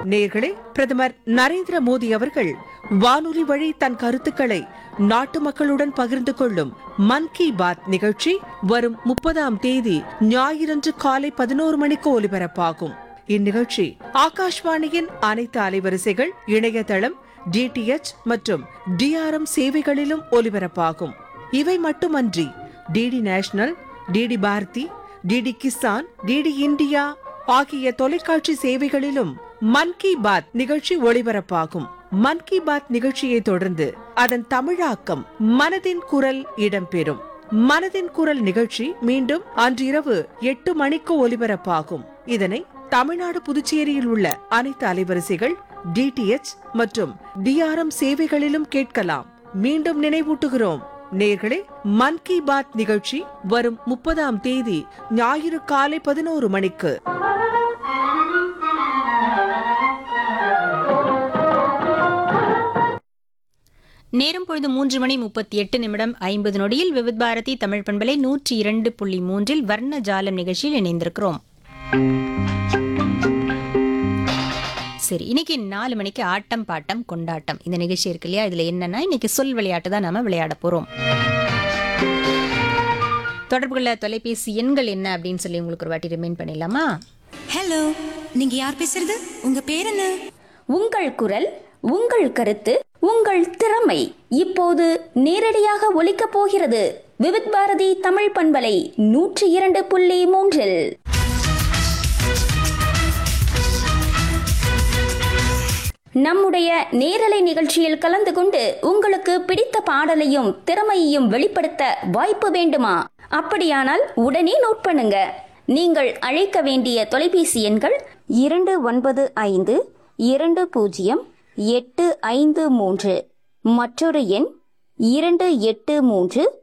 நேர்களே பிரதமர் நரேந்திர மோடி அவர்கள் வானொலி வழி தன் கருத்துக்களை நாட்டு மக்களுடன் பகிர்ந்து கொள்ளும் மன் கி பாத் நிகழ்ச்சி வரும் முப்பதாம் தேதி ஞாயிறன்று காலை பதினோரு மணிக்கு ஒலிபரப்பாகும் இந்நிகழ்ச்சி ஆகாஷ்வாணியின் அனைத்து அலைவரிசைகள் இணையதளம் டிடிஎச் மற்றும் டிஆர்எம் சேவைகளிலும் ஒலிபரப்பாகும் இவை மட்டுமன்றி DD national DD Bharati DD Kisan DD India ஆகிய தொலைக்காட்சி சேவைகளிலும் மன் கி பாத் நிகழ்ச்சி ஒளிபரப்பாகும் மன் கி பாத் நிகழ்ச்சியை தொடர்ந்து அதன் தமிழாக்கம் மனதின் குரல் இடம்பெறும் மனதின் குரல் நிகழ்ச்சி மீண்டும் அன்றிரவு எட்டு மணிக்கு ஒலிபரப்பாகும் இதனை தமிழ்நாடு புதுச்சேரியில் உள்ள அனைத்து அலைவரிசைகள் டிடிஎச் மற்றும் டிஆர்எம் சேவைகளிலும் கேட்கலாம் மீண்டும் நினைவூட்டுகிறோம் நேர்களே மன் கி பாத் நிகழ்ச்சி வரும் முப்பதாம் தேதி ஞாயிறு காலை பதினோரு மணிக்கு நேரம் பொழுது மூன்று மணி முப்பத்தி எட்டு நிமிடம் ஐம்பது நொடியில் விவித் பாரதி தமிழ் பண்பலை நூற்றி இரண்டு புள்ளி மூன்றில் வர்ண ஜாலம் நிகழ்ச்சியில் இணைந்திருக்கிறோம் சரி இன்னைக்கு நாலு மணிக்கு ஆட்டம் பாட்டம் கொண்டாட்டம் இந்த நிகழ்ச்சி இருக்கு இல்லையா இதுல என்னன்னா இன்னைக்கு சொல் விளையாட்டு தான் நாம விளையாட போறோம் தொடர்புள்ள தொலைபேசி எண்கள் என்ன அப்படின்னு சொல்லி உங்களுக்கு ஒரு வாட்டி ரிமைண்ட் பண்ணிடலாமா ஹலோ நீங்க யார் பேசுறது உங்க பேர் என்ன உங்கள் குரல் உங்கள் கருத்து உங்கள் திறமை இப்போது நேரடியாக ஒலிக்கப் போகிறது விவித் பாரதி தமிழ் பண்பலை நூற்றி இரண்டு புள்ளி மூன்றில் நம்முடைய நேரலை நிகழ்ச்சியில் கலந்து கொண்டு உங்களுக்கு பிடித்த பாடலையும் திறமையையும் வெளிப்படுத்த வாய்ப்பு வேண்டுமா அப்படியானால் உடனே நோட் பண்ணுங்க நீங்கள் அழைக்க வேண்டிய தொலைபேசி எண்கள் இரண்டு ஒன்பது ஐந்து இரண்டு பூஜ்ஜியம் எட்டு ஐந்து மூன்று மற்றொரு எண் இரண்டு எட்டு மூன்று